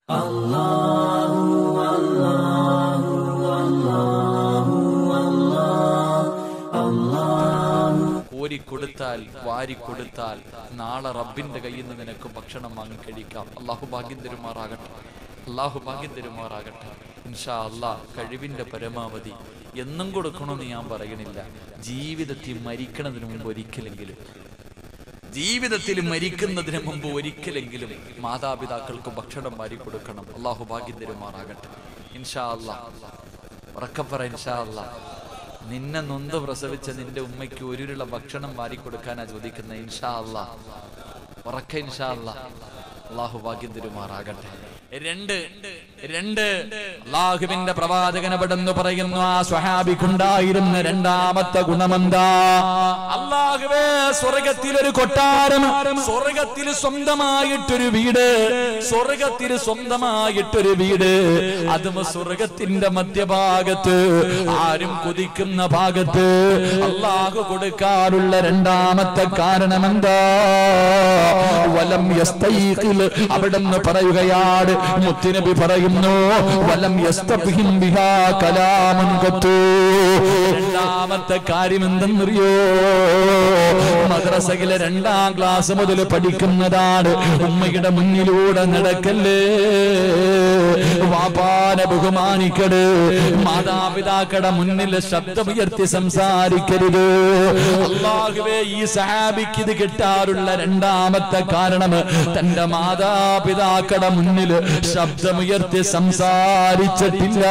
കോരി കൊടുത്താൽ വാരി കൊടുത്താൽ നാളെ റബ്ബിന്റെ കയ്യിൽ നിന്ന് നിനക്ക് ഭക്ഷണം വാങ്ങി കഴിക്കാം അള്ളാഹു ഭാഗ്യം തരുമാറാകട്ടെ അള്ളാഹു ഭാഗ്യം തരുമാറാകട്ടെ ഇൻഷാ അള്ളാഹ് കഴിവിന്റെ പരമാവധി എന്നും കൊടുക്കണമെന്ന് ഞാൻ പറയണില്ല ജീവിതത്തിൽ മരിക്കണതിന് മുമ്പ് ഒരിക്കലെങ്കിലും ജീവിതത്തിൽ മരിക്കുന്നതിന് മുമ്പ് ഒരിക്കലെങ്കിലും മാതാപിതാക്കൾക്ക് ഭക്ഷണം വാരി കൊടുക്കണം അള്ളാഹു ഭാഗ്യം തരുമാറാകട്ടെ ഇൻഷാ അല്ലാ ഉറക്കപ്പറ ഇൻഷാ അല്ലാ നിന്നെ നൊന്ത് പ്രസവിച്ച നിന്റെ ഉമ്മയ്ക്ക് ഒരുരുള്ള ഭക്ഷണം വാരി കൊടുക്കാനാ ചോദിക്കുന്ന ഇൻഷാ അല്ലാ ഉറക്ക ഇൻഷാ അല്ലാ അള്ളാഹു ഭാഗ്യം തരുമാറാകട്ടെ രണ്ട് രണ്ട് അള്ളാഹുവിന്റെ പ്രവാചകൻ അവിടെന്ന് പറയുന്നു ആ സ്വഹാബിക്കുണ്ടായിരുന്ന രണ്ടാമത്തെ ഗുണമെന്താ അള്ളാഹുവേ സ്വർഗത്തിൽ ഒരു കൊട്ടാരം സ്വർഗത്തിൽ സ്വന്തമായിട്ടൊരു വീട് സ്വർഗത്തിൽ സ്വന്തമായിട്ടൊരു വീട് അതും സ്വർഗത്തിന്റെ മധ്യഭാഗത്ത് ആരും കുതിക്കുന്ന ഭാഗത്ത് അള്ളാഹു കൊടുക്കാറുള്ള രണ്ടാമത്തെ കാരണം എന്താ വലം യസ്തൈഖിൽ അവിടെന്ന് പറയുകയാണ് മുത്തുനബി പറയുന്നു വലം യസ്തഫിഹിം ബിഹാ കലാമുൻ ഖത്തു രണ്ടാമത്തെ കാര്യം എന്തെന്നറിയോ മദ്രസയിലെ രണ്ടാം ക്ലാസ് മുതൽ പഠിക്കുന്നതാണ് ഉമ്മയുടെ മുന്നിലൂടെ നടക്കല്ലേ വാപ്പാനെ ബഹുമാനിക്കട് മാതാപിതാക്കളുടെ മുന്നിൽ ശബ്ദമുയർത്തി സംസാരിക്കരുത് അള്ളാഹുവേ ഈ സഹാബിക്ക് ഇത് കിട്ടാറുള്ള രണ്ടാമത്തെ കാരണം തന്റെ മാതാപിതാക്കളുടെ മുന്നിൽ ശബ്ദമുയർത്തി സംസാരിച്ചിട്ടില്ല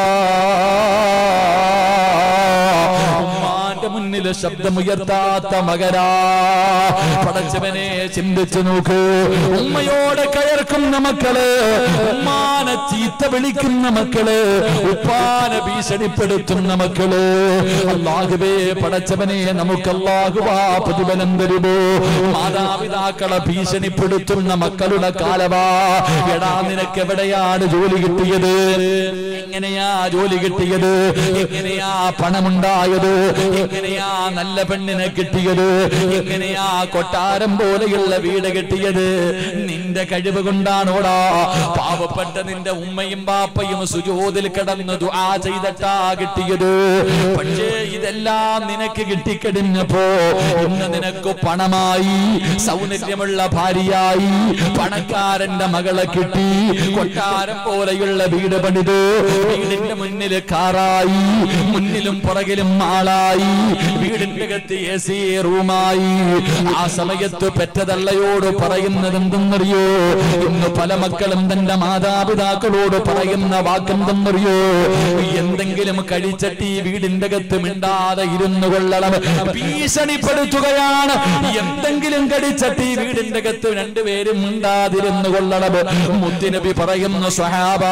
ഉമ്മാന്റെ മുന്നിൽ ശബ്ദമുയർത്താത്ത മകരാ പടച്ചവനെ ചിന്തിച്ചു നോക്ക് ഉമ്മയോടെ കയർക്കുന്ന മക്കള് ഉമ്മാനെ ചീത്ത വിളിക്കുന്ന മക്കള് ഉപ്പാനെ ഭീഷണിപ്പെടുത്തുന്ന മക്കള് അള്ളാഹുവേ പടച്ചവനെ നമുക്ക് അള്ളാഹുവാ പ്രതിഫലം തരുമോ മാതാപിതാക്കളെ ഭീഷണിപ്പെടുത്തുന്ന മക്കളുടെ കാലവാ എടാ നിനക്ക് എവിടെയാണ് ജോലി കിട്ടിയത് എങ്ങനെയാ ജോലി കിട്ടിയത് എങ്ങനെയാ പണമുണ്ടായത് എങ്ങനെയാ നല്ല പെണ്ണിനെ കിട്ടിയത് എങ്ങനെയാ കൊട്ടാരം പോലെയുള്ള വീട് കിട്ടിയത് നിന്റെ കഴിവ് കൊണ്ടാണോടാ പാവപ്പെട്ട നിന്റെ ഉമ്മയും ബാപ്പയും സുജോതിൽ കിടന്ന് ദുആ ചെയ്തിട്ടാ കിട്ടിയത് പക്ഷേ ഇതെല്ലാം നിനക്ക് കിട്ടിക്കഴിഞ്ഞപ്പോ ഇന്ന് നിനക്ക് പണമായി സൗന്ദര്യമുള്ള ഭാര്യയായി പണക്കാരന്റെ മകളെ കിട്ടി കൊട്ടാരം പോലെയുള്ള വീട് പണിത് വീടിന്റെ മുന്നിൽ കാറായി മുന്നിലും പുറകിലും ആളായി വീടിന്റെ അകത്ത് എ സി റൂമായി ആ സമയത്ത് പെറ്റതള്ളയോട് പറയുന്നത് എന്തെന്നറിയോ ഇന്ന് പല മക്കളും തന്റെ മാതാപിതാക്കളോട് പറയുന്ന വാക്കെന്തെന്നറിയോ എന്തെങ്കിലും കഴിച്ചട്ടി വീടിന്റെ അകത്ത് മിണ്ടാതെ ഇരുന്നു കൊള്ളണം ഭീഷണിപ്പെടുത്തുകയാണ് എന്തെങ്കിലും കടിച്ചട്ടി വീടിന്റെ അകത്ത് രണ്ടുപേരും മിണ്ടാതിരുന്നു കൊള്ളണം മുത്തിനബി പറയുന്നു സ്വഹാബ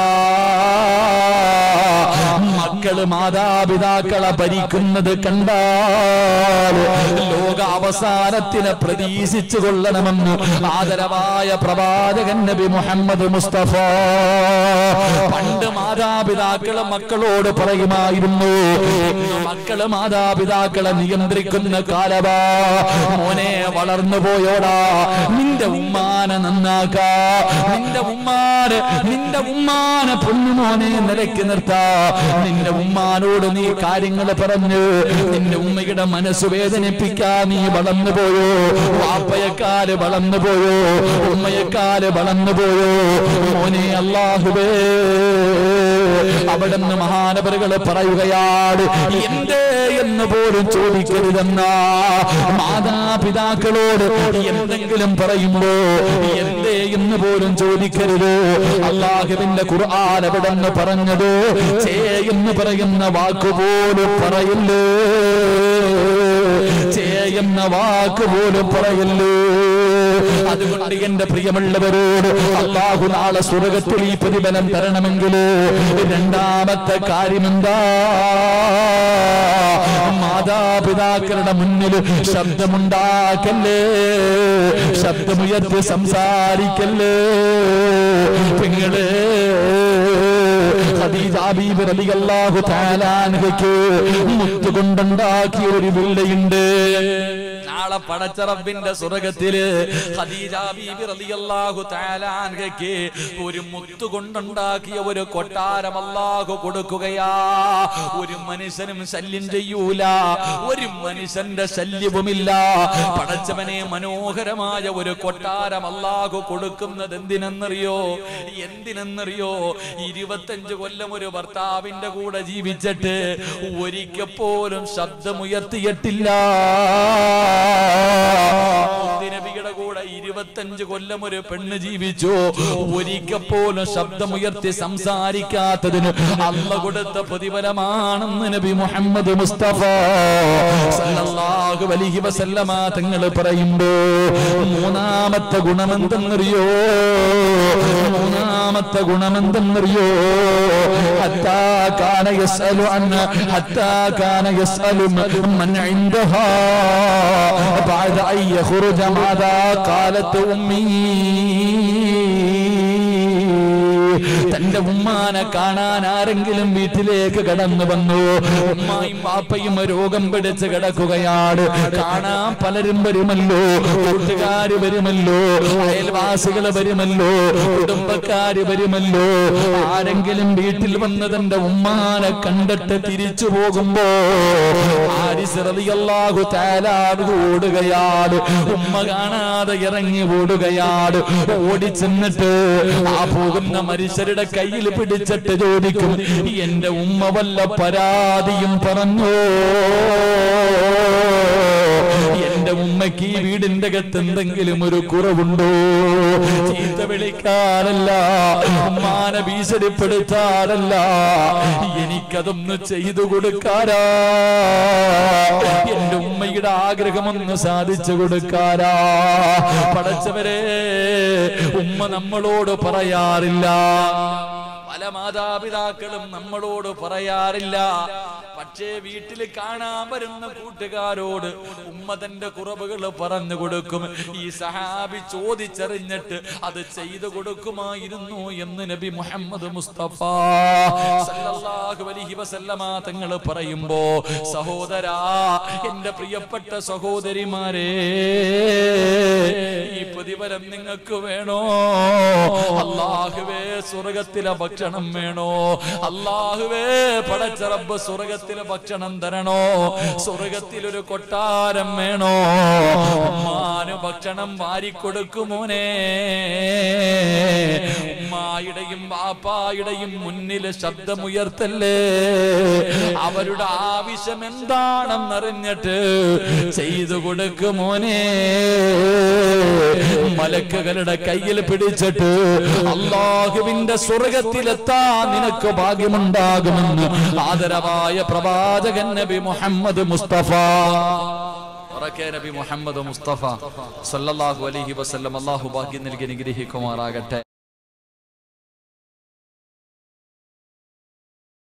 മക്കള് മാതാപിതാക്കളെ ഭരിക്കുന്നത് കണ്ടാൽ ലോക അവസാനത്തിനെ പ്രതീക്ഷിച്ചു കൊള്ളണമെന്ന് ആദരവായ പ്രവാചകൻ നബി മുഹമ്മദ് മുസ്തഫ പണ്ട് മാതാപിതാക്കളെ മക്കളോട് പറയുമായിരുന്നു ഇന്ന് മക്കള് മാതാപിതാക്കളെ നിയന്ത്രിക്കുന്ന കാലവാ മോനെ വളർന്നു പോയോടാ നിന്റെ ഉമ്മാനെ നന്നാക്കാ നിന്റെ ഉമ്മാനെ നിന്റെ ഉമ്മാനെ പൊന്നുമോനെ നിലയ്ക്ക് നിർത്താ നിന്റെ ഉമ്മാനോട് നീ കാര്യങ്ങൾ പറഞ്ഞു നിന്റെ ഉമ്മയുടെ മനസ്സ് വേദനിപ്പിക്കാ നീ വളർന്നു പോയോ വാപ്പയെക്കാല് വളർന്നു പോയോ ഉമ്മയെക്കാല് വളർന്നു പോയോ മോനെ അള്ളാഹുവേ അവിടുന്ന് മഹാനവരുകൾ പറയുകയാണ് എന്തേ എന്ന് പോലും ചോദിക്കരുതെന്ന മാതാപിതാക്കളോട് എന്തെങ്കിലും പറയുമ്പോ എന്തേ എന്ന് പോലും ചോദിക്കരുത് അള്ളാഹുവിന്റെ ഖുർആൻ എവിടെന്ന് പറഞ്ഞത് ചേ എന്ന് പറയുന്ന വാക്കുപോലും പറയില്ലേ ചേ എന്ന വാക്കുപോലും പറയില്ലേ അതുകൊണ്ട് എന്റെ പ്രിയമുള്ളവരോട് അള്ളാഹു നാളെ സ്വർഗത്തിൽ ഈ പ്രതിഫലം തരണമെങ്കിൽ രണ്ടാമത്തെ കാര്യമെന്താ മാതാപിതാക്കളുടെ മുന്നിൽ ശബ്ദമുണ്ടാക്കല്ലേ ശബ്ദമുയർത്തി സംസാരിക്കല്ലേ പെങ്ങളെ ഖദീജാബീബ് റളിയല്ലാഹു തആല അൻഹയ്ക്ക് മുത്തുകൊണ്ടുണ്ടാക്കിയ ഒരു വില്ലയുണ്ട് നാളെ നാളെ പടച്ചറബിന്റെ സ്വർഗത്തില് ഖദീജ ബീബി റളിയല്ലാഹു തആല അൻഹയ്ക്ക് ഒരു മുത്തു കൊണ്ടുണ്ടാക്കിയ ഒരു കൊട്ടാരം അല്ലാഹു കൊടുക്കുകയാ ഒരു മനുഷ്യനും ശല്യം ചെയ്യൂല ഒരു മനുഷ്യന്റെ ശല്യവുമില്ല പടച്ചവനെ മനോഹരമായ ഒരു കൊട്ടാരം അല്ലാഹു കൊടുക്കുന്നത് എന്തിനെന്നറിയോ എന്തിനെന്നറിയോ ഇരുപത്തഞ്ച് കൊല്ലം ഒരു ഭർത്താവിന്റെ കൂടെ ജീവിച്ചിട്ട് ഒരിക്കൽ പോലും ശബ്ദമുയർത്തിയിട്ടില്ല നബിയുടെ കൂടെ ഇരുപത്തഞ്ച് കൊല്ലം ഒരു പെണ്ണ് ജീവിച്ചു ഒരിക്കൽ പോലും ശബ്ദമുയർത്തി സംസാരിക്കാത്തതിന് അല്ല കൊടുത്ത പ്രതിഫലമാണെന്ന് നബി മുഹമ്മദ് മുസ്തഫ സല്ലല്ലാഹു അലൈഹി വസല്ലമ തങ്ങൾ പറയുമ്പോ മൂന്നാമത്തെ ഗുണമെന്തെന്നറിയോ മൂന്നാമത്തെ ഗുണമെന്തെന്നറിയോ ഹത്താ കാന യസ്അലു അന്ന ഹത്താ കാന യസ്അലു മൻ ഇൻദഹാ بعد أن يخرج ماذا قالت أمي തന്റെ ഉമ്മാനെ കാണാൻ ആരെങ്കിലും വീട്ടിലേക്ക് കടന്നു വന്നു ഉമ്മായും പാപ്പയും രോഗം പിടിച്ച് കിടക്കുകയാണ് കാണാൻ പലരും വരുമല്ലോ കൂട്ടുകാര് വരുമല്ലോ അയൽവാസികള് വരുമല്ലോ കുടുംബക്കാര് വരുമല്ലോ ആരെങ്കിലും വീട്ടിൽ വന്ന് തന്റെ ഉമ്മാനെ കണ്ടിട്ട് തിരിച്ചു പോകുമ്പോ ആരിസ് റളിയല്ലാഹു തആല അൻഹു ഓടുകയാണ് ഉമ്മ കാണാതെ ഇറങ്ങി ഓടുകയാണ് ഓടി ചെന്നിട്ട് ആ പോകുന്ന മനുഷ്യരുടെ കയ്യിൽ പിടിച്ചിട്ട് ചോദിക്കും എന്റെ ഉമ്മ വല്ല പരാതിയും പറഞ്ഞു എന്റെ ഉമ്മയ്ക്ക് ഈ വീടിന്റെ അകത്ത് എന്തെങ്കിലും ഒരു കുറവുണ്ടോ ചീത്ത വിളിക്കാനല്ല ഉമ്മാനെ ഭീഷണിപ്പെടുത്താനല്ല എനിക്കതൊന്ന് ചെയ്തു കൊടുക്കാരാ എന്റെ ഉമ്മയുടെ ആഗ്രഹമൊന്ന് സാധിച്ചു കൊടുക്കാരാ പടച്ചവരെ ഉമ്മ നമ്മളോട് പറയാറില്ല പല മാതാപിതാക്കളും നമ്മളോട് പറയാറില്ല പക്ഷേ വീട്ടിൽ കാണാൻ വരുന്ന കൂട്ടുകാരോട് ഉമ്മ തന്റെ കുറവുകൾ പറഞ്ഞു കൊടുക്കും ഈ സഹാബി ചോദിച്ചറിഞ്ഞിട്ട് അത് ചെയ്തു കൊടുക്കുമായിരുന്നു എന്ന് നബി മുഹമ്മദ് മുസ്തഫ സല്ലല്ലാഹു അലൈഹി വസല്ലമ തങ്ങൾ പറയുമ്പോ സഹോദരാ എന്റെ പ്രിയപ്പെട്ട സഹോദരിമാരെ ഈ പ്രതിഫലം നിങ്ങൾക്ക് വേണോ അള്ളാഹുവേ സ്വർഗത്തിലെ ഭക്ഷണം വേണോ അള്ളാഹുവേ പടച്ച റബ്ബ് സ്വർഗത്തിലെ ഭക്ഷണം തരണോ സ്വർഗത്തിലൊരു കൊട്ടാരം വേണോ ഉമ്മാന് ഭക്ഷണം വാരിക്കൊടുക്കുമോനെ ഉമ്മായുടെയും ബാപ്പായുടെയും മുന്നിൽ ശബ്ദമുയർത്തല്ലേ അവരുടെ ആവശ്യം എന്താണെന്നറിഞ്ഞിട്ട് ചെയ്തു കൊടുക്കുമോനെ മലക്കുകളുടെ കയ്യിൽ പിടിച്ചിട്ട് അള്ളാഹുവിന്റെ സ്വർഗത്തിലെത്താ നിനക്ക് ഭാഗ്യമുണ്ടാകുമെന്ന് ആദരവായ പ്രവാചകൻ നബി മുഹമ്മദ് മുസ്തഫ ഉറക്കെ നബി മുഹമ്മദ് മുസ്തഫ സല്ലല്ലാഹു അലൈഹി വസല്ലം അള്ളാഹു ഭാഗ്യം നൽകി അനുഗ്രഹിക്കുമാറാകട്ടെ